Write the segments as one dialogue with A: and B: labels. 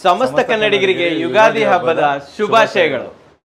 A: ಸಮಸ್ತ ಕನ್ನಡಿಗರಿಗೆ ಯುಗಾದಿ ಹಬ್ಬದ ಶುಭಾಶಯಗಳು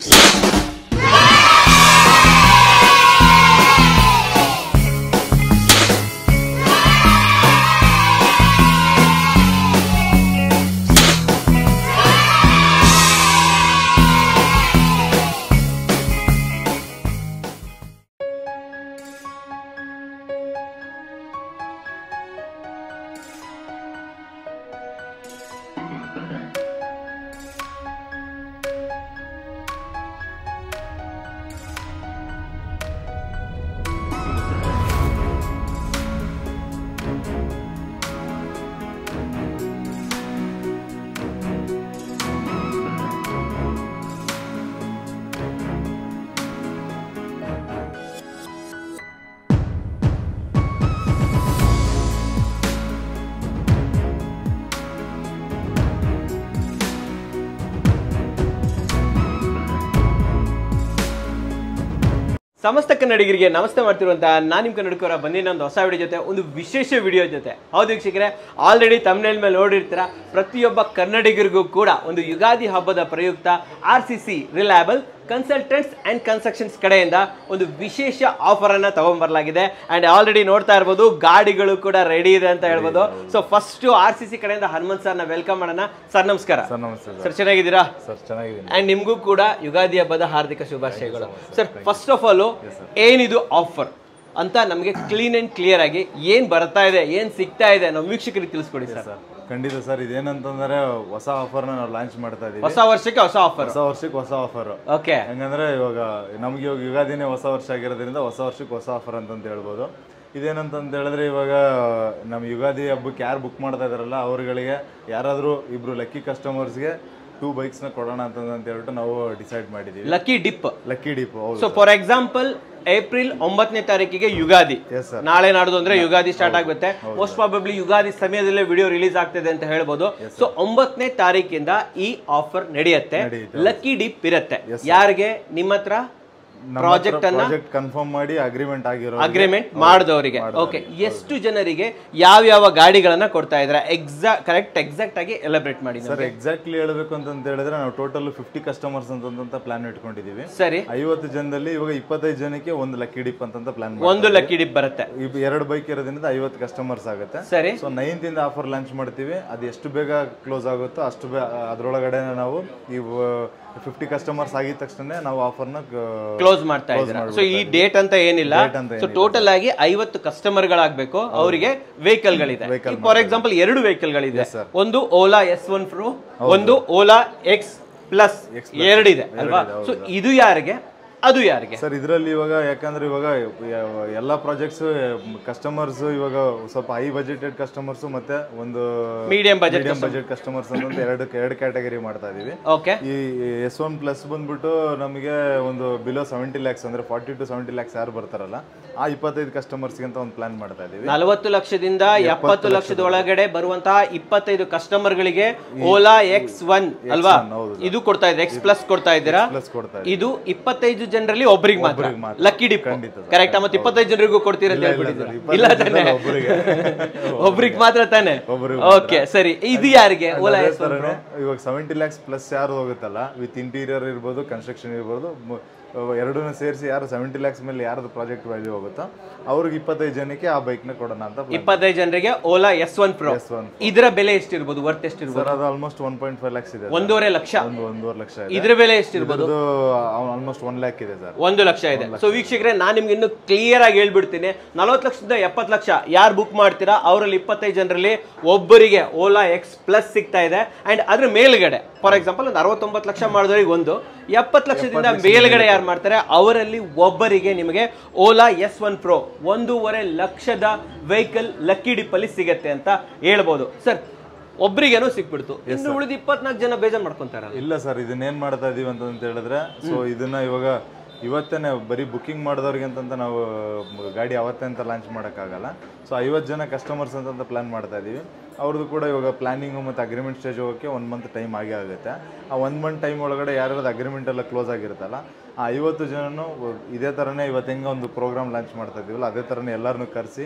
A: ಸಮಸ್ತ ಕನ್ನಡಿಗರಿಗೆ ನಮಸ್ತೆ ಮಾಡ್ತಿರುವಂತಹ ನಾನು ನಿಮ್ಮ ಕನ್ನಡಕರ ಬಂದಿನ ಒಂದು ಹೊಸ ವಿಡಿಯೋ ಜೊತೆ ಒಂದು ವಿಶೇಷ ವಿಡಿಯೋ ಜೊತೆ ಹೌದು ವೀಕ್ಷಕರೇ ಆಲ್ರೆಡಿ ತಮಿಳ್ ಮೇಲೆ ನೋಡಿರ್ತೀರ ಪ್ರತಿಯೊಬ್ಬ ಕನ್ನಡಿಗರಿಗೂ ಕೂಡ ಒಂದು ಯುಗಾದಿ ಹಬ್ಬದ ಪ್ರಯುಕ್ತ R C C reliable consultants and constructions ಕಡೆಯಿಂದ ಒಂದು ವಿಶೇಷ ಆಫರ್ ಅನ್ನ ತಗೊಂಡ್ಬರ್ಲಾಗಿದೆ ಅಂಡ್ ಆಲ್ರೆಡಿ ನೋಡ್ತಾ ಇರ್ಬೋದು ಗಾಡಿಗಳು ಕೂಡ ರೆಡಿ ಇದೆ ಅಂತ ಹೇಳ್ಬೋದು so first R C C ಕಡೆಯಿಂದ ಹನುಮಂತ್ ಸರ್ನ ವೆಲ್ಕಮ್ ಮಾಡೋಣ ಸರ್ ನಮಸ್ಕಾರ
B: ಸರ್ ನಮಸ್ತೆ ಸರ್
A: ಸರ್ ಚೆನ್ನಾಗಿದ್ದೀರಾ
B: ಸರ್ ಚೆನ್ನಾಗಿದ್ದೀನಿ
A: ಅಂಡ್ ನಿಮಗೂ ಕೂಡ ಯುಗಾದಿ ಹಬ್ಬದ ಹಾರ್ದಿಕ ಶುಭಾಶಯಗಳು ಸರ್ ಫಸ್ಟ್ ಆಫ್ ಆಲ್ ಏನಿದು ಆಫರ್ ಅಂತ ನಮಗೆ ಕ್ಲೀನ್ ಅಂಡ್ ಕ್ಲಿಯರ್ ಆಗಿ ಏನ್ ಬರ್ತಾ ಇದೆ ಏನ್ ಸಿಗ್ತಾ ಇದೆ ನಾವು ವೀಕ್ಷಕರಿಗೆ ತಿಳಿಸ್ಕೊಡಿ ಸರ್
B: ಸರ್ ಖಂಡಿತ ಸರ್ ಇದೇನಂತಂದ್ರೆ ಹೊಸ ಆಫರ್ನ ನಾವು ಲಾಂಚ್ ಮಾಡ್ತಾ ಇದೀವಿ
A: ಹೊಸ ವರ್ಷಕ್ಕೆ ಹೊಸ ಆಫರ್
B: ಹೊಸ ವರ್ಷಕ್ಕೆ ಹೊಸ ಆಫರ್
A: ಓಕೆ
B: ಹೆಂಗಂದ್ರೆ ಇವಾಗ ನಮ್ಗೆ ಇವಾಗ ಯುಗಾದಿನೇ ಹೊಸ ವರ್ಷ ಆಗಿರೋದ್ರಿಂದ ಹೊಸ ವರ್ಷಕ್ಕೆ ಹೊಸ ಆಫರ್ ಅಂತಂತ ಹೇಳ್ಬೋದು ಇದೇನಂತಂತ ಹೇಳಿದ್ರೆ ಇವಾಗ ನಮ್ಮ ಯುಗಾದಿ ಹಬ್ಬಕ್ಕೆ ಯಾರು ಬುಕ್ ಮಾಡ್ತಾ ಇದಾರಲ್ಲ ಅವ್ರುಗಳಿಗೆ ಯಾರಾದರೂ ಇಬ್ರು ಲಕ್ಕಿ ಕಸ್ಟಮರ್ಸ್ಗೆ ಟೂ ಬೈಕ್ಸ್ನ ಕೊಡೋಣ ಅಂತಂತ ಹೇಳ್ಬಿಟ್ಟು ನಾವು ಡಿಸೈಡ್ ಮಾಡಿದ್ದೀವಿ
A: ಲಕ್ಕಿ ಡಿಪ್
B: ಲಕ್ಕಿ ಡಿಪ್ ಹೌದು
A: ಸೊ ಫಾರ್ ಎಕ್ಸಾಂಪಲ್ ಏಪ್ರಿಲ್ ಒಂಬತ್ತನೇ ತಾರೀಕಿಗೆ ಯುಗಾದಿ
B: ಎಸ್ ಸರ್
A: ನಾಳೆ ನಾಡ್ದು ಅಂದ್ರೆ ಯುಗಾದಿ ಸ್ಟಾರ್ಟ್ ಆಗುತ್ತೆ ಮೋಸ್ಟ್ ಪ್ರಾಬಬ್ಲಿ ಯುಗಾದಿ ಸಮಯದಲ್ಲೇ ವಿಡಿಯೋ ರಿಲೀಸ್ ಆಗ್ತಿದೆ ಅಂತ ಹೇಳ್ಬೋದು ಸೊ ಒಂಬತ್ತನೇ ತಾರೀಕಿಂದ ಈ ಆಫರ್ ನಡೆಯುತ್ತೆ
B: ನಡೆಯುತ್ತೆ.
A: ಲಕ್ಕಿ ಡಿಪ್ ಇರುತ್ತೆ ಯಾರಿಗೆ ನಿಮ್ಮ ಹತ್ರ ಪ್ರಾಜೆಕ್ಟ್ ಅನ್ನ
B: ಪ್ರಾಜೆಕ್ಟ್ ಕನ್ಫರ್ಮ್ ಮಾಡಿ ಅಗ್ರಿಮೆಂಟ್ ಆಗಿರೋ
A: ಅಗ್ರಿಮೆಂಟ್ ಮಾಡಿದವರಿಗೆ ಓಕೆ ಎಷ್ಟು ಜನರಿಗೆ ಯಾವ ಯಾವ ಗಾಡಿಗಳನ್ನ ಕೊಡ್ತಾ ಇದ್ರ ಎಕ್ಸಾಕ್ಟ್ ಕರೆಕ್ಟ್ ಎಕ್ಸಾಕ್ಟ್ ಆಗಿ ಎಲಬ್ರೇಟ್ ಮಾಡಿ
B: ಸರ್ ಎಕ್ಸಾಕ್ಟ್ಲಿ ಹೇಳ್ಬೇಕು ಅಂತಂತ ಹೇಳಿದ್ರೆ ನಾವು ಟೋಟಲ್ ಫಿಫ್ಟಿ ಕಸ್ಟಮರ್ಸ್ ಅಂತಂತ ಪ್ಲಾನ್ ಇಟ್ಕೊಂಡಿದೀವಿ
A: ಸರಿ
B: ಐವತ್ತು ಜನದಲ್ಲಿ ಇವಾಗ ಇಪ್ಪತ್ತೈದು ಜನಕ್ಕೆ ಒಂದು ಲಕ್ಕಿ ಡಿಪ್ ಅಂತಂತ ಪ್ಲಾನ್
A: ಒಂದು ಲಕ್ಕಿ ಡಿಪ್ ಬರುತ್ತೆ
B: ಎರಡು ಬೈಕ್ ಇರೋದ್ರಿಂದ ಐವತ್ತು ಕಸ್ಟಮರ್ಸ್ ಆಗುತ್ತೆ
A: ಸರಿ
B: ಸೊ ನೈನ್ತ್ ಇಂದ ಆಫರ್ ಲಾಂಚ್ ಮಾಡ್ತೀವಿ ಅದು ಎಷ್ಟು ಬೇಗ ಕ್ಲೋಸ್ ಆಗುತ್ತೋ ಅಷ್ಟು ಬೇ ಅದರೊಳಗಡೆ ನಾವು ಈ ಫಿಫ್ಟಿ ಕಸ್ಟಮರ್ಸ್ ಆಗಿದ ತಕ್ಷಣ ನಾವು ಆಫರ್ನ
A: ಕ್ಲೋಸ್ ಮಾಡ್ತಾ ಇದ್ದೀರಾ ಸೊ ಈ ಡೇಟ್ ಅಂತ ಏನಿಲ್ಲ
B: Date ಅಂತ
A: ಸೊ ಟೋಟಲ್ ಆಗಿ ಐವತ್ತು ಕಸ್ಟಮರ್ ಗಳಾಗಬೇಕು ಅವರಿಗೆ ವೆಹಿಕಲ್ ಗಳಿದೆ ಫಾರ್ ಎಕ್ಸಾಂಪಲ್ ಎರಡು ವೆಹಿಕಲ್ ಗಳಿದೆ ಒಂದು ಓಲಾ ಎಸ್ ಒನ್ ಪ್ರೋ ಒಂದು ಓಲಾ ಎಕ್ಸ್ ಪ್ಲಸ್ ಎರಡಿದೆ ಅಲ್ವಾ ಸೊ ಇದು ಯಾರಿಗೆ ಅದು ಯಾರಿಗೆ
B: ಸರ್ ಇದರಲ್ಲಿ ಇವಾಗ ಯಾಕಂದ್ರೆ ಇವಾಗ ಯ- ಎಲ್ಲ ಪ್ರಾಜೆಕ್ಟ್ಸ್ ಕಸ್ಟಮರ್ಸ್ ಇವಾಗ ಸ್ವಲ್ಪ ಹೈ ಬಜೆಟೆಡ್ ಕಸ್ಟಮರ್ಸ್ ಮತ್ತೆ ಒಂದು
A: medium budget
B: medium budget customers ಅಂತ ಎರಡು ಎರಡು ಕ್ಯಾಟಗರಿ ಮಾಡ್ತಾ ಇದೀವಿ
A: ಓಕೆ
B: ಈ ಎಸ್ ಒನ್ ಪ್ಲಸ್ ಬಂದ್ಬಿಟ್ಟು ನಮಗೆ ಒಂದು ಬಿಲೋ ಸೆವೆಂಟಿ ಲ್ಯಾಕ್ಸ್ ಅಂದ್ರೆ ಫಾರ್ಟಿ ಟು ಸೆವೆಂಟಿ ಲ್ಯಾಕ್ಸ್ ಯಾರು ಬರ್ತಾರಲ್ಲ ಆ ಇಪ್ಪತ್ತೈದು ಕಸ್ಟಮರ್ಸ್ಗೆ ಅಂತ ಒಂದು ಪ್ಲಾನ್ ಮಾಡ್ತಾ ಇದೀವಿ
A: ನಲವತ್ತು ಲಕ್ಷದಿಂದ ಎಪ್ಪತ್ತು ಲಕ್ಷದ ಒಳಗಡೆ ಬರುವಂತಹ ಇಪ್ಪತ್ತೈದು ಕಸ್ಟಮರ್ ಗಳಿಗೆ ಓಲಾ ಎಕ್ಸ್ ಒನ್ ಅಲ್ವಾ
B: ಹೌದು
A: ಇದು ಕೊಡ್ತಾ ಇದ್ದೀರಾ ಎಕ್ಸ್ ಪ್ಲಸ್ ಕೊಡ್ತಾ ಇದ್ದೀರಾ
B: ಪ್ಲಸ್ ಕೊಡ್ತಾ
A: ಇದು ಇಪ್ಪತ್ತೈದು ಜನರಲ್ಲಿ ಒಬ್ರಿಗೆ ಮಾತ್ರ
B: ಮಾತ್ರ.
A: ಲಕ್ಕಿ ಡಿಪ್
B: ಖಂಡಿತ ಸರ್.
A: ಕರೆಕ್ಟ್ ಮತ್ತೆ ಇಪ್ಪತ್ತೈದು ಜನರಿಗೂ ಕೊಡ್ತೀರಾ ಅಂತ ಹೇಳ್ಬಿಟ್ಟಿದ್ದೀರಾ ಇಲ್ಲ ತಾನೆ
B: ಒಬ್ಬರಿಗೆ
A: ಒಬ್ರಿಗೆ ಮಾತ್ರ ತಾನೆ
B: ಒಬ್ರಿಗೆ
A: ಓಕೆ ಸರಿ ಇದು ಯಾರಿಗೆ ಓಲಾ
B: ಅದೇ
A: ಎಸ್
B: ಥರನೇ ಇವಾಗ ಸೆವೆಂಟಿ ಲ್ಯಾಕ್ಸ್ ಪ್ಲಸ್ ಯಾರು ಹೋಗುತ್ತಲ್ಲ ವಿತ್ ಇಂಟೀರಿಯರ್ ಇರ್ಬೋದು ಕನ್ಸ್ಟ್ರಕ್ಷನ್ ಇರ್ಬೋದು ಮ- ಎರಡನ್ನೂ ಸೇರಿಸಿ ಯಾರು ಸೆವೆಂಟಿ ಲ್ಯಾಕ್ಸ್ ಮೇಲೆ ಯಾರ್ದು ಪ್ರಾಜೆಕ್ಟ್ ವ್ಯಾಲ್ಯೂ ಹೋಗುತ್ತೋ ಅವ್ರಿಗೆ ಇಪ್ಪತ್ತೈದು ಜನಕ್ಕೆ ಆ ಬೈಕ್ನ ಕೊಡೋಣ ಅಂತ
A: ಇಪ್ಪತ್ತೈದು ಜನರಿಗೆ Ola S one pro
B: S one
A: ಇದರ ಬೆಲೆ ಎಷ್ಟಿರ್ಬೋದು ವರ್ತ್ ಎಷ್ಟಿರ್ಬೋದು
B: ಸರ್ ಅದು almost one point five lakhs ಇದೆ
A: ಒಂದೂವರೆ ಲಕ್ಷ
B: ಒಂದು ಒಂದೂವರೆ ಲಕ್ಷ ಇದೆ
A: ಇದ್ರ ಬೆಲೆ ಎಷ್ಟಿರ್ಬೋದು
B: ಇದು ಆಲ್ಮೋಸ್ಟ್ ಒನ್ ಲ್ಯಾಕ್ ಇದೆ ಸರ್
A: ಒಂದು ಲಕ್ಷ ಇದೆ ಸೊ ವೀಕ್ಷಕರೇ ನಾನು ನಿಮ್ಗೆ ಇನ್ನು ಕ್ಲಿಯರ್ ಆಗಿ ಹೇಳ್ಬಿಡ್ತೀನಿ ನಲವತ್ತು ಲಕ್ಷದಿಂದ ಎಪ್ಪತ್ತು ಲಕ್ಷ ಯಾರು ಬುಕ್ ಮಾಡ್ತೀರಾ ಅವರಲ್ಲಿ ಇಪ್ಪತ್ತೈದು ಜನರಲ್ಲಿ ಒಬ್ಬರಿಗೆ ಓಲಾ ಎಕ್ಸ್ ಪ್ಲಸ್ ಸಿಗ್ತಾ ಇದೆ ಅಂಡ್ ಅದ್ರ ಮೇಲ್ಗಡೆ ಫಾರ್ ಎಕ್ಸಾಂಪಲ್ ಒಂದು ಅರವತ್ತೊಂಬತ್ತು ಲಕ್ಷ ಮಾಡಿದವರಿಗೆ ಒಂದು ಎಪ್ಪತ್ತು ಲಕ್ಷದಿಂದ ಮೇಲ್ಗಡೆ ಯಾರು ಮಾಡ್ತಾರೆ ಅವರಲ್ಲಿ ಒಬ್ಬರಿಗೆ ನಿಮಗೆ ಓಲಾ ಎಸ್ ಒನ್ ಪ್ರೋ ಒಂದೂವರೆ ಲಕ್ಷದ ವೆಹಿಕಲ್ ಲಕ್ಕಿ ಡಿಪ್ಪಲ್ಲಿ ಸಿಗತ್ತೆ ಅಂತ ಹೇಳ್ಬೋದು ಸರ್ ಒಬ್ರಿಗೇನೋ ಸಿಕ್ಬಿಡ್ತು ಇನ್ನು ಉಳಿದ ಇಪ್ಪತ್ನಾಲ್ಕು ಜನ ಬೇಜಾರ್ ಮಾಡ್ಕೊಂತಾರಲ್ಲ
B: ಇಲ್ಲ ಸರ್ ಇದನ್ನೇನ್ ಮಾಡ್ತಾ ಇದೀವಿ ಅಂತ ಹೇಳಿದ್ರೆ ಸೊ ಇದನ್ನ ಇವಾಗ ಇವತ್ತೇನೆ ಬರೀ ಬುಕಿಂಗ್ ಮಾಡಿದವ್ರಿಗೆ ಅಂತಂತ ನಾವು ಮ- ಗಾಡಿ ಅವತ್ತೇ ಅಂತ ಲಾಂಚ್ ಮಾಡೋಕ್ಕಾಗಲ್ಲ ಸೊ ಐವತ್ತು ಜನ ಕಸ್ಟಮರ್ಸ್ ಅಂತಂತ ಪ್ಲಾನ್ ಮಾಡ್ತಾ ಇದೀವಿ ಅವ್ರದ್ದು ಕೂಡ ಇವಾಗ ಪ್ಲಾನಿಂಗು ಮತ್ತು ಅಗ್ರಿಮೆಂಟ್ ಸ್ಟೇಜ್ ಹೋಗೋಕ್ಕೆ ಒನ್ ಮಂತ್ ಟೈಮ್ ಆಗೇ ಆಗುತ್ತೆ ಆ ಒನ್ ಮಂತ್ ಟೈಮ್ ಒಳಗಡೆ ಯಾರ್ಯಾರು ಅಗ್ರಿಮೆಂಟ್ ಎಲ್ಲ ಕ್ಲೋಸ್ ಆಗಿರುತ್ತಲ್ಲ ಆ ಐವತ್ತು ಜನನು ಇದೇ ಥರನೇ ಇವತ್ತು ಹೆಂಗೆ ಒಂದು ಪ್ರೋಗ್ರಾಮ್ ಲಾಂಚ್ ಮಾಡ್ತಾ ಇದೀವಲ್ಲ ಅದೇ ಥರನೇ ಎಲ್ಲರನ್ನೂ ಕರೆಸಿ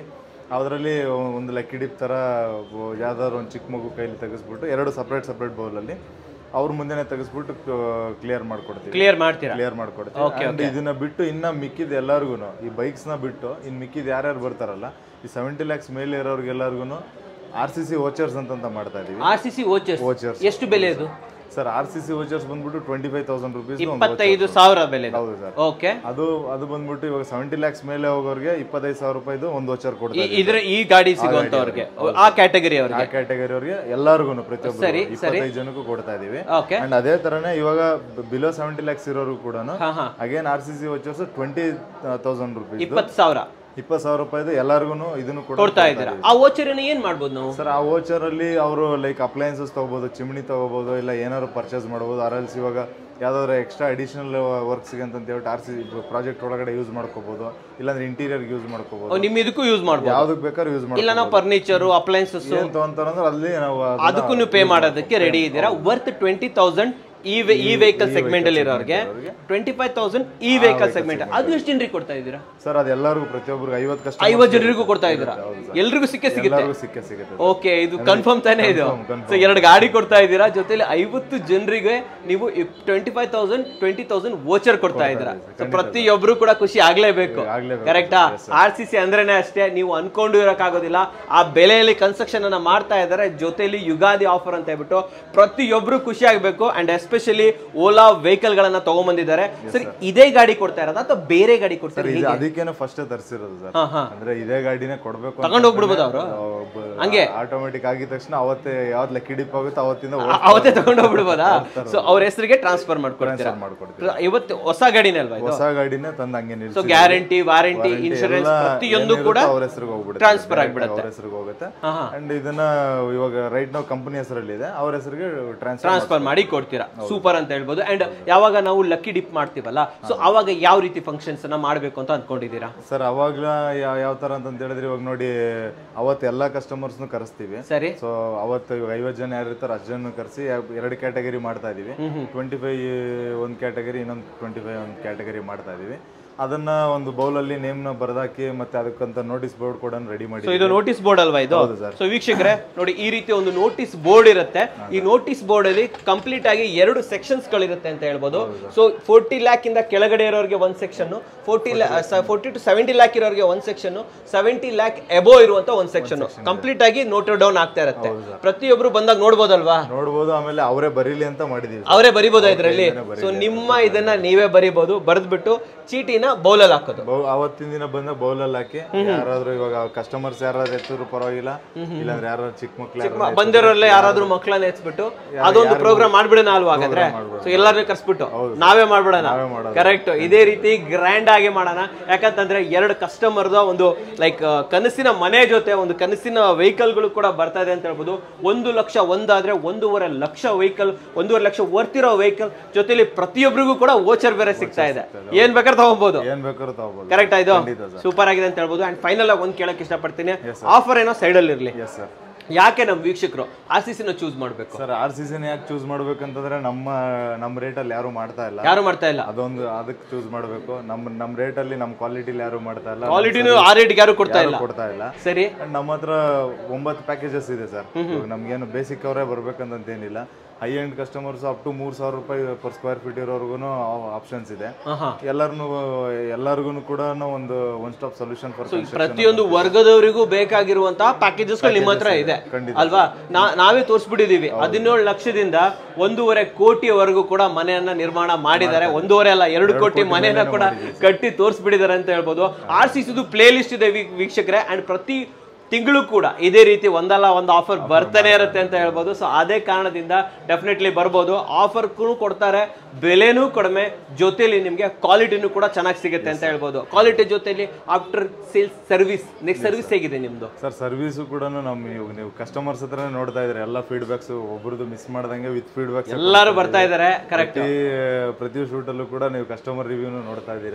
B: ಅದರಲ್ಲಿ ಒಂದು ಲಕ್ಕಿ ಡಿಪ್ ಥರ ಯಾವ್ದಾದ್ರು ಒಂದು ಚಿಕ್ಕ ಮಗು ಕೈಲಿ ತೆಗೆಸ್ಬಿಟ್ಟು ಎರಡು ಸಪ್ರೇಟ್ ಸಪ್ರೇಟ್ ಬೌಲಲ್ಲಿ ಅವ್ರ ಮುಂದೆನೆ ತೆಗೆಸ್ಬಿಟ್ಟು ಕ್ಲಿಯರ್ ಮಾಡ್ಕೊಡ್ತೀವಿ
A: ಕ್ಲಿಯರ್ ಮಾಡ್ತೀರಾ
B: ಕ್ಲಿಯರ್ ಮಾಡ್ಕೊಡ್ತೀವಿ And ಇದನ್ನ ಬಿಟ್ಟು ಇನ್ನ ಮಿಕ್ಕಿದ ಎಲ್ಲರಿಗೂ ಈ ಬೈಕ್ಸ್ ನ ಬಿಟ್ಟು ಇನ್ ಮಿಕ್ಕಿದ ಯಾರ್ಯಾರು ಬರ್ತಾರಲ್ಲ ಈ ಸೆವೆಂಟಿ ಲ್ಯಾಕ್ಸ್ ಮೇಲೆ ಇರೋರ್ಗೆಲ್ಲರಿಗೂ ಆರ್ ಸಿ ಸಿ ವೋಚರ್ಸ್ ಅಂತಂತ ಮಾಡ್ತಾ ಇದೀವಿ
A: R C C vouchers
B: vouchers
A: ಎಷ್ಟು ಬೆಲೆ ಇದು
B: sir R C C vouchers ಬಂದ್ಬಿಟ್ಟು ಟ್ವೆಂಟಿ ಫೈವ್ ತೌಸಂಡ್ ರುಪೀಸ್
A: ಇಪ್ಪತ್ತೈದು ಸಾವಿರ ಬೆಲೆ
B: ಹೌದು ಸರ್
A: ಓಕೆ
B: ಅದು ಅದು ಬಂದ್ಬಿಟ್ಟು ಇವಾಗ ಸೆವೆಂಟಿ ಲ್ಯಾಕ್ಸ್ ಮೇಲೆ ಹೋಗೋರಿಗೆ ಇಪ್ಪತ್ತೈದು ಸಾವಿರ ರೂಪಾಯಿದು ಒಂದು ವೋಚರ್ ಕೊಡ್ತಾರೆ
A: ಇದ್ರ ಈ ಗಾಡಿ ಸಿಗುವಂತವ್ರಿಗೆ ಆ ಕ್ಯಾಟಗರಿ
B: ಆ
A: ಅವ್ರಿಗೆ
B: ಕ್ಯಾಟಗರಿ ಅವ್ರಿಗೆ ಎಲ್ಲರಿಗೂ ಪ್ರತಿಯೊಬ್ಬರು
A: ಸರಿ,
B: ಇಪ್ಪತ್ತೈದು ಜನಕ್ಕೂ ಕೊಡ್ತಾ ಇದೀವಿ
A: ಓಕೆ
B: ಅಂಡ್ ಅದೇ ತರನೇ ಇವಾಗ ಬಿಲೋ ಸೆವೆಂಟಿ ಲ್ಯಾಕ್ಸ್ ಇರೋರು ಕೂಡ
A: ಹಾ ಹಾ
B: again R C C vouchers twenty thousand rupees
A: ಇಪ್ಪತ್ತು ಸಾವಿರ
B: ಇಪ್ಪತ್ತು ಸಾವಿರ ರೂಪಾಯಿದು ಎಲ್ಲರಿಗೂ ಇದನ್ನು ಕೂಡ
A: ಕೊಡ್ತಾ ಇದ್ದೀರಾ ಆ ವೋಚರ್ ಏನ್ ಮಾಡ್ಬೋದು ನಾವು
B: ಸರ್ ಆ ವೋಚರ್ ಅಲ್ಲಿ ಅವರು ಲೈಕ್ ಅಪ್ಲಯನ್ಸಸ್ ತಗೋಬಹುದು ಚಿಮ್ನಿ ತಗೋಬಹುದು ಇಲ್ಲ ಏನಾದ್ರು ಪರ್ಚೇಸ್ ಮಾಡಬಹುದು ಆರ್ ಎಲ್ಸ್ ಇವಾಗ ಯಾವ್ದಾದ್ರು ಎಕ್ಸ್ಟ್ರಾ ಅಡಿಷನಲ್ ವರ್ಕ್ಸ್ಗೆ ಅಂತ ಹೇಳ್ಬಿಟ್ಟು ಆರ್ ಸಿ ಪ್ರಾಜೆಕ್ಟ್ ಒಳಗಡೆ ಯೂಸ್ ಮಾಡ್ಕೋಬಹುದು ಇಲ್ಲಾಂದ್ರೆ ಇಂಟೀರಿಯರ್ ಯೂಸ್ ಮಾಡ್ಕೋಬಹುದು
A: ನಿಮ್ ಇದಕ್ಕೂ ಯೂಸ್ ಮಾಡ್ಬೋದು
B: ಯಾವ್ದಕ್ ಬೇಕಾದ್ರೂ ಯೂಸ್
A: ಇಲ್ಲ ನಾವು ಫರ್ನಿಚರ್ ಅಪ್ಲೈನ್ಸಸ್
B: ಏನ್ ತಗೊಂತಾರಂದ್ರೆ ಅಲ್ಲಿ ನಾವು ಅದನ್ನ
A: ಅದಕ್ಕೂ ನೀವು ಪೇ ಮಾಡೋದಕ್ಕೆ ರೆಡಿ ಇದ್ದೀರಾ ವರ್ತ್ ಟ್ವೆಂಟಿ ತೌಸಂಡ್ ಈ ಈ ವೆಹಿಕಲ್ ಸೆಗ್ಮೆಂಟ್ ಅಲ್ಲಿ ಇರೋರಿಗೆ ಟ್ವೆಂಟಿ ಫೈವ್ ತೌಸಂಡ್ ಈ ವೆಹಿಕಲ್ ಸೆಗ್ಮೆಂಟ್ ಅದು ಎಷ್ಟು ಜನರಿಗೆ ಕೊಡ್ತಾ ಇದ್ದೀರಾ
B: ಸರ್ ಅದು ಎಲ್ಲರಿಗೂ ಪ್ರತಿಯೊಬ್ಬರಿಗೆ ಐವತ್ತು ಕಷ್ಟ
A: ಐವತ್ತು ಜನರಿಗೂ ಕೊಡ್ತಾ ಇದ್ದೀರಾ ಎಲ್ರಿಗೂ ಸಿಕ್ಕೇ ಸಿಗುತ್ತೆ
B: ಎಲ್ಲರಿಗೂ ಸಿಕ್ಕೇ ಸಿಗುತ್ತೆ
A: ಓಕೆ ಇದು ಕನ್ಫರ್ಮ್ ತಾನೇ ಇದು
B: confirm.
A: ಸೊ ಎರಡು ಗಾಡಿ ಕೊಡ್ತಾ ಇದ್ದೀರಾ ಜೊತೆಲಿ ಐವತ್ತು ಜನರಿಗೆ ನೀವು twenty five thousand twenty thousand voucher ಕೊಡ್ತಾ ಇದ್ದೀರಾ ಸೊ ಪ್ರತಿಯೊಬ್ರು ಕೂಡ ಖುಷಿ ಆಗ್ಲೇಬೇಕು
B: ಆಗ್ಲೇಬೇಕು.
A: ಕರೆಕ್ಟಾ ಆರ್ ಸಿ ಸಿ ಅಂದ್ರೇನೆ ಅಷ್ಟೇ ನೀವು ಅನ್ಕೊಂಡು ಇರೋಕ್ಕಾಗೋದಿಲ್ಲ ಆ ಬೆಲೆಯಲ್ಲಿ ಕನ್ಸ್ಟ್ರಕ್ಷನ್ ಅನ್ನ ಮಾಡ್ತಾ ಇದ್ದಾರೆ ಜೊತೆಲಿ ಯುಗಾದಿ ಆಫರ್ ಅಂತ ಹೇಳ್ಬಿಟ್ಟು ಪ್ರತಿಯೊಬ್ರು ಖುಷಿ ಆಗ್ಬೇಕು ಅಂಡ್ ಎಸ್ಪೆಷಲಿ ಓಲಾ ವೆಹಿಕಲ್ ಗಳನ್ನ ತಗೊಂಡ್ಬಂದಿದ್ದಾರೆ ಸರ್ ಇದೇ ಗಾಡಿ ಕೊಡ್ತಾ ಇರೋದಾ ಅಥವಾ ಬೇರೆ ಗಾಡಿ ಕೊಡ್ತಾರೆ
B: ಇದು ಅದಕ್ಕೇನೆ ಫಸ್ಟ್ ತರಿಸಿರೋದು ಸರ್
A: ಹಾ ಹಾ
B: ಅಂದ್ರೆ ಇದೇ ಗಾಡಿನೇ ಕೊಡ್ಬೇಕು
A: ತಗೊಂಡ್ ಹೋಗ್ಬಿಡ್ಬೋದು ಅವರು ಹಂಗೆ?
B: ಆಟೋಮೆಟಿಕ್ ಆಗಿದ ತಕ್ಷಣ ಅವತ್ತೇ ಯಾವ್ದು ಲಕ್ಕಿ ಡಿಪ್ ಆಗುತ್ತೆ ಅವತ್ತಿಂದ
A: ಅವತ್ತೇ ತಗೊಂಡು ಹೋಗ್ಬಿಡ್ಬೋದಾ ಸೊ ಅವ್ರ ಹೆಸರಿಗೆ ಟ್ರಾನ್ಸ್ಫರ್ ಮಾಡ್ಕೊಡ್ತೀರಾ
B: ಮಾಡ್ಕೊಡ್ತೀವಿ
A: ಇವತ್ತು ಹೊಸ ಗಾಡಿನೇ ಅಲ್ವಾ ಇದು
B: ಹೊಸ ಗಾಡಿನೇ ತಂದು ಹಂಗೆ
A: ಸೊ
B: ನಿಲ್ಸಿ
A: ಗ್ಯಾರಂಟಿ ವಾರಂಟಿ ಇನ್ಶೂರೆನ್ಸ್ ಪ್ರತಿಯೊಂದು ಕೂಡ
B: ಅವ್ರ ಹೆಸರಿಗೆ ಹೋಗ್ಬಿಡುತ್ತೆ
A: ಟ್ರಾನ್ಸ್ಫರ್ ಆಗ್ಬಿಡುತ್ತೆ
B: ಅವ್ರ ಹೆಸರಿಗೆ ಹೋಗುತ್ತೆ
A: ಹಾ, ಹಾ.
B: ಅಂಡ್ ಇದನ್ನ ಇವಾಗ ರೈಟ್ ನಾವು ಕಂಪನಿ ಹೆಸರಲ್ಲಿ ಇದೆ ಅವ್ರ ಹೆಸರಿಗೆ ಟ್ರಾನ್ಸ್ಫರ್
A: ಟ್ರಾನ್ಸ್ಫರ್ ಮಾಡಿ ಕೊಡ್ತೀರಾ ಸೂಪರ್ ಅಂತ ಹೇಳ್ಬೋದು ಅಂಡ್ ಯಾವಾಗ ನಾವು ಲಕ್ಕಿ ಡಿಪ್ ಮಾಡ್ತೀವಲ್ಲ ಸೊ ಅವಾಗ ಯಾವ ರೀತಿ ಫಂಕ್ಷನ್ಸ್ ಅನ್ನ ಮಾಡ್ಬೇಕು ಅಂತ ಅನ್ಕೊಂಡಿದ್ದೀರಾ
B: ಸರ್ ಅವಾಗ್ಲ ಯಾವ ಯಾವ ತರ ಅಂತ ಹೇಳಿದ್ರೆ ಇವಾಗ ನೋಡಿ ಅವತ್ತು ಎಲ್ಲಾ ಕಸ್ಟಮರ್ಸ್ನು ಕರೆಸ್ತೀವಿ
A: ಸರಿ
B: ಸೊ ಅವತ್ತು ಇವಾಗ ಐವತ್ತು ಜನ ಯಾರು ಇರ್ತಾರೆ ಅಷ್ಟು ಜನ ಕರೆಸಿ ಎರಡು ಕ್ಯಾಟಗರಿ ಮಾಡ್ತಾ ಇದೀವಿ ಟ್ವೆಂಟಿ ಫೈವ್ ಒಂದು ಕ್ಯಾಟಗರಿ ಇನ್ನೊಂದು ಟ್ವೆಂಟಿ ಫೈವ್ ಒಂದು ಕ್ಯಾಟಗರಿ ಮಾಡ್ತಾ ಇದೀವಿ ಅದನ್ನ ಒಂದು ಬೌಲಲ್ಲಿ ನೇಮ್ನ ಬರ್ದಾಕಿ ಮತ್ತೆ ಅದಕ್ಕಂತ ನೋಟಿಸ್ ಬೋರ್ಡ್ ಕೂಡ ರೆಡಿ ಮಾಡಿ
A: ಸೊ ಇದು ನೋಟಿಸ್ ಬೋರ್ಡ್ ಅಲ್ವಾ ಇದು
B: ಹೌದು ಸರ್.
A: ಸೊ ವೀಕ್ಷಕರೇ ನೋಡಿ ಈ ರೀತಿ ಒಂದು ನೋಟಿಸ್ ಬೋರ್ಡ್ ಇರುತ್ತೆ ಈ ನೋಟಿಸ್ ಬೋರ್ಡ್ ಅಲ್ಲಿ ಕಂಪ್ಲೀಟ್ ಆಗಿ ಎರಡು ಸೆಕ್ಷನ್ಸ್ ಗಳಿರುತ್ತೆ ಅಂತ ಹೇಳ್ಬೋದು ಸೊ ಫೋರ್ಟಿ ಲ್ಯಾಕ್ ಇಂದ ಕೆಳಗಡೆ ಇರೋರಿಗೆ ಒಂದ್ section forty forty to seventy lakh ಇರೋರಿಗೆ ಒಂದ್ ಸೆಕ್ಷನ್ ಸೆವೆಂಟಿ ಲ್ಯಾಕ್ ಎಬೋ ಇರುವಂತ ಒಂದ್ ಸೆಕ್ಷನ್ ಕಂಪ್ಲೀಟ್ ಆಗಿ ನೋಟೆಡ್ ಡೌನ್ ಆಗ್ತಾ ಇರುತ್ತೆ ಪ್ರತಿಯೊಬ್ರು ಬಂದಾಗ ನೋಡ್ಬೋದಲ್ವಾ
B: ನೋಡ್ಬೋದು ಆಮೇಲೆ ಅವರೇ ಬರೀಲಿ ಅಂತ ಮಾಡಿದೀವಿ
A: ಅವರೇ ಬರಿಬೋದು ಇದ್ರಲ್ಲಿ ಸೊ ನಿಮ್ಮ ಇದನ್ನ ನೀವೇ ಬರಿಬೋದು ಬರೆದ್ಬಿಟ್ಟು ಚೀಟಿನ ಬೌಲಲ್ಲಿ ಹಾಕೋದು
B: ಬೌ- ಅವತ್ತಿನ ದಿನ ಬಂದ ಬೌಲಲ್ಲಿ ಹಾಕಿ ಯಾರಾದ್ರೂ ಇವಾಗ ಕಸ್ಟಮರ್ಸ್ ಯಾರಾದ್ರೂ ಎತ್ತಿದ್ರು ಪರವಾಗಿಲ್ಲ ಇಲ್ಲಾಂದ್ರೆ ಯಾರಾದ್ರೂ ಚಿಕ್ಕ ಮಕ್ಳು ಯಾರಾದ್ರೂ
A: ಬಂದಿರೋಲ್ಲ ಯಾರಾದ್ರೂ ಮಕ್ಕಳನ್ನ ಎತ್ಸ್ಬಿಟ್ಟು ಅದೊಂದು ಪ್ರೋಗ್ರಾಮ್ ಮಾಡ್ಬಿಡೋಣ ಅಲ್ವಾ ಹಾಗಾದ್ರೆ ಸೊ ಎಲ್ಲಾರನ್ನೂ ಕರ್ಸ್ಬಿಟ್ಟು ನಾವೇ ಮಾಡ್ಬಿಡೋಣ
B: ನಾವೇ ಮಾಡೋದು.
A: ಕರೆಕ್ಟ್ ಇದೇ ರೀತಿ ಗ್ರ್ಯಾಂಡ್ ಆಗಿ ಮಾಡೋಣ ಯಾಕಂತಂದ್ರೆ ಎರಡು ಕಸ್ಟಮರ್ದ ಒಂದು ಲೈಕ್ ಕನಸಿನ ಮನೆ ಜೊತೆ ಒಂದು ಕನಸಿನ ವೆಹಿಕಲ್ಗಳು ಕೂಡ ಬರ್ತಾ ಇದೆ ಅಂತ ಹೇಳ್ಬೋದು ಒಂದು ಲಕ್ಷ ಒಂದಾದ್ರೆ ಒಂದೂವರೆ ಲಕ್ಷ ವೆಹಿಕಲ್ ಒಂದೂವರೆ ಲಕ್ಷ ವರ್ತಿರೋ ವೆಹಿಕಲ್ ಜೊತೆಲಿ ಪ್ರತಿಯೊಬ್ಬರಿಗೂ ಕೂಡ ವೋಚರ್ ಬೇರೆ ಸಿಗ್ತಾ ಇದೆ ಏನ್ ಬೇಕಾದ್ರೆ ತಗೋಬಹುದು
B: ಏನ್ ಬೇಕಾದ್ರೂ ತಗೋಬಹುದು
A: ಕರೆಕ್ಟ್ ಆಯ್ತು
B: ಖಂಡಿತ ಸರ್
A: ಸೂಪರ್ ಆಗಿದೆ ಅಂತ ಹೇಳ್ಬೋದು ಅಂಡ್ ಫೈನಲ್ ಆಗಿ ಒಂದ್ ಕೇಳಕ್ ಇಷ್ಟಪಡ್ತೀನಿ ಆಫರ್ ಏನೋ ಸೈಡ್ ಅಲ್ಲಿ ಇರ್ಲಿ
B: ಎಸ್ ಸರ್
A: ಯಾಕೆ ನಮ್ಮ ವೀಕ್ಷಕರು ಆರ್ ಸಿ ಸಿನ ಚೂಸ್ ಮಾಡಬೇಕು
B: ಸರ್ ಆರ್ ಸೀಸನ್ ಯಾಕೆ ಚೂಸ್ ಮಾಡ್ಬೇಕಂತಂದ್ರೆ ನಮ್ಮ ನಮ್ಮ ರೇಟಲ್ಲಿ ಯಾರು ಮಾಡ್ತಾ ಇಲ್ಲ
A: ಯಾರು ಮಾಡ್ತಾ ಇಲ್ಲ
B: ಅದೊಂದು ಅದಕ್ಕೆ ಚೂಸ್ ಮಾಡಬೇಕು ನಮ್ಮ ನಮ್ಮ ರೇಟಲ್ಲಿ ನಮ್ಮ ಕ್ವಾಲಿಟಿಲಿ ಯಾರು ಮಾಡ್ತಾ ಇಲ್ಲ
A: ಕ್ವಾಲಿಟಿನೂ ಆ ರೇಟ್ಗೆ ಯಾರು ಕೊಡ್ತಾ
B: ಯಾರು
A: ಇಲ್ಲ
B: ಕೊಡ್ತಾ ಇಲ್ಲ
A: ಸರಿ
B: And ನಮ್ಮ ಹತ್ರ ಒಂಬತ್ತು ಪ್ಯಾಕೇಜಸ್ ಇದೆ ಸರ್ ನಮ್ಗೇನು ಬೇಸಿಕ್ ಅವರೇ ಬರ್ಬೇಕಂತ ಏನಿಲ್ಲ high end customers up to ಮೂರ್ ಸಾವಿರ ರೂಪಾಯಿ ಪರ್ ಸ್ಕ್ವೇರ್ ಫೀಟ್ ಇರೋರ್ಗು ಆಪ್ಷನ್ಸ್ ಇದೆ
A: ಆಹಾ.
B: ಎಲ್ಲಾರ್ನು ಎಲ್ಲರಿಗೂ ಕೂಡ ಒಂದು ಒನ್ ಸ್ಟಾಪ್ ಸೊಲ್ಯೂಷನ್ ಫಾರ್
A: ಪ್ರತಿಯೊಂದು ವರ್ಗದವರಿಗೂ ಬೇಕಾಗಿರುವಂತಹ ಪ್ಯಾಕೇಜಸ್ ನಿಮ್ಮ ಹತ್ರ ಇದೆ
B: ಖಂಡಿತ.
A: ಅಲ್ವಾ ನಾ- ನಾವೇ ತೋರಿಸ್ಬಿಟ್ಟಿದೀವಿ ಹದಿನೇಳು ಲಕ್ಷದಿಂದ ಒಂದೂವರೆ ಕೋಟಿವರೆಗೂ ಕೂಡ ಮನೆಯನ್ನ ನಿರ್ಮಾಣ ಮಾಡಿದ್ದಾರೆ ಒಂದೂವರೆ ಅಲ್ಲ ಎರಡು ಕೋಟಿ ಮನೆಯನ್ನ ಕೂಡ ಕಟ್ಟಿ ತೋರಿಸ್ಬಿಟ್ಟಿದ್ದಾರೆ ಅಂತ ಹೇಳ್ಬೋದು ಆರ್ ಸಿ ಸಿದು ಪ್ಲೇ ಲಿಸ್ಟ್ ಇದೆ ವೀ- ವೀಕ್ಷಕರೇ ಅಂಡ್ ಪ್ರತಿ ತಿಂಗಳು ಕೂಡ ಇದೇ ರೀತಿ ಒಂದಲ್ಲ ಒಂದು ಆಫರ್ ಬರ್ತಾನೆ ಇರುತ್ತೆ ಅಂತ ಹೇಳ್ಬೋದು ಸೊ ಅದೇ ಕಾರಣದಿಂದ ಡೆಫಿನೆಟ್ಲಿ ಬರ್ಬೋದು ಆಫರ್ ಕೊಡ್ತಾರೆ ಬೆಲೆನೂ ಕಡಿಮೆ ಜೊತೆಲಿ ನಿಮಗೆ ಕ್ವಾಲಿಟಿನೂ ಕೂಡ ಚೆನ್ನಾಗಿ ಸಿಗುತ್ತೆ ಅಂತ ಹೇಳ್ಬೋದು ಕ್ವಾಲಿಟಿ ಜೊತೆಲಿ after sales service next service ಹೇಗಿದೆ ನಿಮ್ದು
B: ಸರ್ ಸರ್ವಿಸು ಕೂಡ ನಮ್ಮ ಇವಾಗ ನೀವು ಕಸ್ಟಮರ್ಸ್ ಹತ್ರನೇ ನೋಡ್ತಾ ಇದ್ರಿ ಎಲ್ಲ ಫೀಡ್ಬ್ಯಾಕ್ಸ್ ಒಬ್ರದ್ದು ಮಿಸ್ ಮಾಡ್ದಂಗೆ ವಿತ್ ಫೀಡ್ಬ್ಯಾಕ್ಸ್
A: ಎಲ್ಲರೂ ಬರ್ತಾ ಇದ್ದಾರೆ ಕರೆಕ್ಟ್
B: ಪ್ರತಿ ಪ್ರತಿ ಶೂಟಲ್ಲೂ ಕೂಡ ನೀವು ಕಸ್ಟಮರ್ ರಿವ್ಯೂನು ನೋಡ್ತಾ ಇದ್ದೀರಾ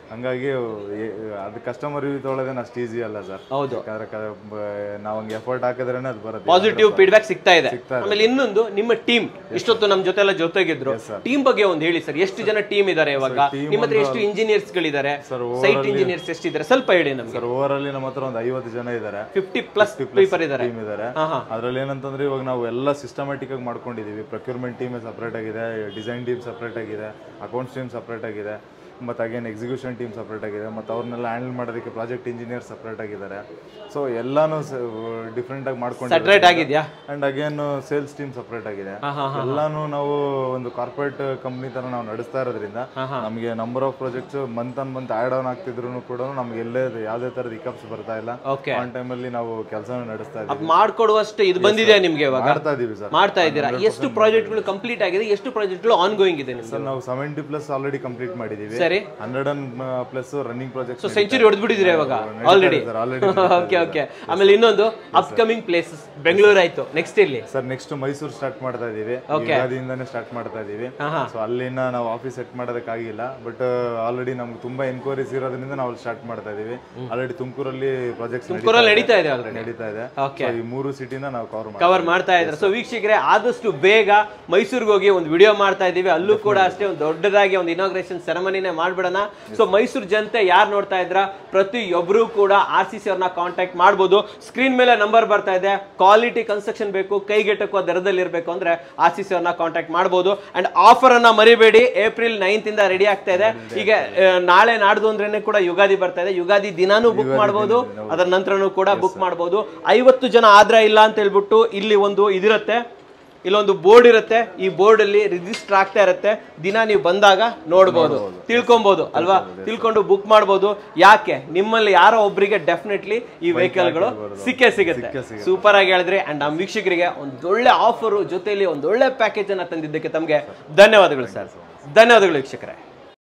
B: ಹಂಗಾಗಿ ಏ- ಅದು ಕಸ್ಟಮರ್ ರಿವ್ಯೂ ತೊಗೊಳೋದೇನು ಅಷ್ಟು ಈಸಿ ಅಲ್ಲ ಸರ್
A: ಹೌದು
B: ಯಾಕಂದ್ರೆ ಕ- ಬ- ನಾವು ಹಂಗೆ ಎಫರ್ಟ್ ಹಾಕಿದ್ರೇನೆ ಅದು ಬರುತ್ತೆ
A: ಪಾಸಿಟಿವ್ ಫೀಡ್ಬ್ಯಾಕ್ ಸಿಗ್ತಾ ಇದೆ ಆಮೇಲೆ ಇನ್ನೊಂದು ನಿಮ್ಮ ಟೀಮ್ ಇಷ್ಟೊತ್ತು ನಮ್ಮ ಜೊತೆ ಎಲ್ಲ ಜೊತೆಗಿದ್ರು ಟೀಮ್ ಬಗ್ಗೆ ಒಂದು ಹೇಳಿ ಸರ್ ಎಷ್ಟು ಜನ ಟೀಮ್ ಇದಾರೆ ಇವಾಗ ನಿಮ್ಮ ಹತ್ರ ಎಷ್ಟು ಇಂಜಿನಿಯರ್ಸ್ ಗಳಿದ್ದಾರೆ ಸೈಟ್ ಇಂಜಿನಿಯರ್ಸ್ ಎಷ್ಟಿದ್ದಾರೆ ಸ್ವಲ್ಪ ಹೇಳಿ ನಮ್ಗೆ
B: ಸರ್ ಓವರ್ ಅಲ್ಲಿ ನಮ್ಮ ಹತ್ರ ಒಂದು ಐವತ್ತು ಜನ ಇದ್ದಾರೆ
A: ಫಿಫ್ಟಿ ಪ್ಲಸ್ ಪೀಪರ್ ಇದ್ದಾರೆ
B: ಟೀಮ್ ಇದ್ದಾರೆ
A: ಹಾ ಹಾ
B: ಅದ್ರಲ್ಲಿ ಏನಂತಂದ್ರೆ ಇವಾಗ ನಾವು ಎಲ್ಲ ಸಿಸ್ಟಮ್ಯಾಟಿಕ್ ಆಗಿ ಮಾಡ್ಕೊಂಡಿದೀವಿ ಪ್ರೊಕ್ಯೂರ್ಮೆಂಟ್ ಟೀಮ್ ಸಪ್ರೇಟ್ ಆಗಿದೆ ಡಿಸೈನ್ ಟೀಮ್ ಸಪ್ರೇಟ್ ಆಗಿದೆ ಅಕೌಂಟ್ಸ್ ಟೀಮ್ ಸಪ್ರೇಟ್ ಆಗಿದೆ ಮತ್ತು ಅಗೇನ್ ಎಕ್ಸಿಕ್ಯೂಷನ್ ಟೀಮ್ ಸಪ್ರೇಟ್ ಆಗಿದೆ ಮತ್ತು ಅವ್ರನ್ನೆಲ್ಲ ಹ್ಯಾಂಡಲ್ ಮಾಡೋದಕ್ಕೆ ಪ್ರಾಜೆಕ್ಟ್ ಇಂಜಿನಿಯರ್ ಸಪ್ರೇಟ್ ಆಗಿದ್ದಾರೆ ಸೊ ಎಲ್ಲಾನು ಡಿಫ್ರೆಂಟ್ ಆಗಿ ಮಾಡ್ಕೊಂಡಿದ್ದೀವಿ
A: ಸಟ್ರೇಟ್ ಆಗಿದ್ಯಾ
B: and again sales team separate ಆಗಿದೆ
A: ಹಾ, ಹಾ,
B: ಎಲ್ಲಾನು ನಾವು ಒಂದು ಕಾರ್ಪೊರೇಟ್ ಕಂಪ್ನಿ ತರ ನಾವು ನಡೆಸ್ತಾ ಇರೋದ್ರಿಂದ ನಮಗೆ number of projects month on month add on ಆಗ್ತಿದ್ರು ಕೂಡ ನಮ್ಗೆ ಎಲ್ಲೇ ಯಾವುದೇ ತರದ ಹಿಕಪ್ಸ್ ಬರ್ತಾ ಇಲ್ಲ
A: ಓಕೆ
B: ಆನ್ ಟೈಮಲ್ಲಿ ನಾವು ಕೆಲಸನ ನಡೆಸ್ತಾ ಇದ್ದೀವಿ
A: ಮಾಡ್ಕೊಡುವಷ್ಟು ಇದು ಬಂದಿದೆ ನಿಮ್ಗೆ ಇವಾಗ
B: ಮಾಡ್ತಾ ಇದೀವಿ ಸರ್
A: ಮಾಡ್ತಾ ಇದ್ದೀರಾ ಎಷ್ಟು ಪ್ರಾಜೆಕ್ಟ್ಗಳು ಕಂಪ್ಲೀಟ್ ಆಗಿದೆ ಎಷ್ಟು ಪ್ರಾಜೆಕ್ಟ್ಗಳು ಆನ್ ಗೋಯಿಂಗ್ ಇದೆ ನಿಮ್ಗೆ
B: ಸರ್ ನಾವು ಸೆವೆಂಟಿ ಪ್ಲಸ್ ಆಲ್ರೆಡಿ ಕಂಪ್ಲೀಟ್ ಮಾಡಿದೀವಿ
A: ಸರಿ
B: hundred and plus running project
A: century ಹೊಡೆದ್ಬಿಟ್ಟಿದ್ದೀರಾ ಇವಾಗ ಆಲ್ರೆಡಿ
B: ಆಲ್ರೆಡಿ
A: ಓಕೆ ಓಕೆ ಆಮೇಲೆ ಇನ್ನೊಂದು ಅಪ್ಕಮಿಂಗ್ ಪ್ಲೇಸಸ್ ಬೆಂಗಳೂರು ಆಯ್ತು ನೆಕ್ಸ್ಟ್ ಇಲ್ಲಿ
B: ಸರ್ ನೆಕ್ಸ್ಟ್ ಮೈಸೂರು ಸ್ಟಾರ್ಟ್ ಮಾಡ್ತಾ ಇದೀವಿ ಯುಗಾದಿಯಿಂದಾನೇ ಸ್ಟಾರ್ಟ್ ಮಾಡ್ತಾ ಇದೀವಿ ಸೊ ಅಲ್ಲಿನ ನಾವು ಆಫೀಸ್ ಸೆಟ್ ಮಾಡೋದಕ್ಕಾಗಿಲ್ಲ ಬಟ್ ಆಲ್ರೆಡಿ ನಮ್ಗೆ ತುಂಬಾ ಎನ್ಕ್ವೈರೀಸ್ ಇರೋದ್ರಿಂದ ನಾವು ಸ್ಟಾರ್ಟ್ ಮಾಡ್ತಾ ಇದೀವಿ ಆಲ್ರೆಡಿ ತುಮಕೂರಲ್ಲಿ ಪ್ರಾಜೆಕ್ಟ್ಸ್
A: ತುಮಕೂರಲ್ಲಿ ನಡೀತಾ ಇದೆ ಆಲ್ರೆಡಿ
B: ನಡೀತಾ ಇದೆ
A: ಓಕೆ
B: So, ಈ ಮೂರು ಸಿಟಿನ ನಾವು ಕವರ್ ಮಾಡ್ತೀವಿ
A: ಕವರ್ ಮಾಡ್ತಾ ಇದ್ದಾರೆ ಸೊ ವೀಕ್ಷಕರೇ ಆದಷ್ಟು ಬೇಗ ಮೈಸೂರಿಗೆ ಹೋಗಿ ಒಂದು ವಿಡಿಯೋ ಮಾಡ್ತಾ ಇದ್ದೀವಿ ಅಲ್ಲೂ ಕೂಡ ಅಷ್ಟೇ ಒಂದು ದೊಡ್ಡದಾಗಿ ಒಂದು ಇನಾಗ್ರೇಷನ್ ಸೆರೆಮನಿನೇ ಮಾಡ್ಬಿಡೋಣ ಸೊ ಮೈಸೂರು ಜನತೆ ಯಾರು ನೋಡ್ತಾ ಇದ್ರ ಪ್ರತಿಯೊಬ್ಬರು ಕೂಡ ಆರ್ ಸಿ ಸಿ ಅವ್ರನ್ನ ಕಾಂಟ್ಯಾಕ್ಟ್ ಮಾಡ್ಬೋದು ಸ್ಕ್ರೀನ್ ಮೇಲೆ ನಂಬರ್ ಬರ್ತಾ ಇದೆ ಕ್ವಾಲಿಟಿ ಕನ್ಸ್ಟ್ರಕ್ಷನ್ ಬೇಕು ಕೈಗೆಟಕುವ ದರದಲ್ಲಿ ಇರಬೇಕು ಅಂದ್ರೆ ಆರ್ ಸಿ ಸಿ ಅವ್ರನ್ನ ಕಾಂಟ್ಯಾಕ್ಟ್ ಮಾಡ್ಬೋದು ಅಂಡ್ ಆಫರ್ ಅನ್ನ ಮರಿಬೇಡಿ ಏಪ್ರಿಲ್ ನೈನ್ತ್ ಇಂದ ರೆಡಿ ಆಗ್ತಾ ಇದೆ ಈಗ ಆ, ನಾಳೆ ನಾಡ್ದು ಅಂದ್ರೇನೆ ಕೂಡ ಯುಗಾದಿ ಬರ್ತಾ ಇದೆ ಯುಗಾದಿ ದಿನಾನೂ ಬುಕ್ ಮಾಡ್ಬೋದು ಅದರ ನಂತರನೂ ಕೂಡ ಬುಕ್ ಮಾಡ್ಬೋದು ಐವತ್ತು ಜನ ಆದ್ರ ಇಲ್ಲ ಅಂತ ಹೇಳ್ಬಿಟ್ಟು ಇಲ್ಲಿ ಒಂದು ಇದಿರುತ್ತೆ ಇಲ್ಲೊಂದು ಬೋರ್ಡ್ ಇರುತ್ತೆ ಈ ಬೋರ್ಡ್ ಅಲ್ಲಿ ರಿಜಿಸ್ಟರ್ ಆಗ್ತಾ ಇರುತ್ತೆ ದಿನ ನೀವು ಬಂದಾಗ ನೋಡ್ಬೋದು ತಿಳ್ಕೊಬಹುದು ಅಲ್ವಾ ತಿಳ್ಕೊಂಡು ಬುಕ್ ಮಾಡ್ಬೋದು ಯಾಕೆ ನಿಮ್ಮಲ್ಲಿ ಯಾರೋ ಒಬ್ಬರಿಗೆ ಡೆಫಿನೆಟ್ಲಿ ಈ ವೆಹಿಕಲ್ಗಳು ಸಿಕ್ಕೇ ಸಿಗುತ್ತೆ ಸೂಪರ್ ಆಗಿ ಹೇಳಿದ್ರಿ ಅಂಡ್ ನಮ್ಮ ವೀಕ್ಷಕರಿಗೆ ಒಂದು ಒಳ್ಳೆ ಆಫರು ಜೊತೆಲಿ ಒಂದು ಒಳ್ಳೆ ಪ್ಯಾಕೇಜ್ ಅನ್ನ ತಂದಿದ್ದಕ್ಕೆ ತಮಗೆ ಧನ್ಯವಾದಗಳು ಸರ್ ಧನ್ಯವಾದಗಳು ವೀಕ್ಷಕರೇ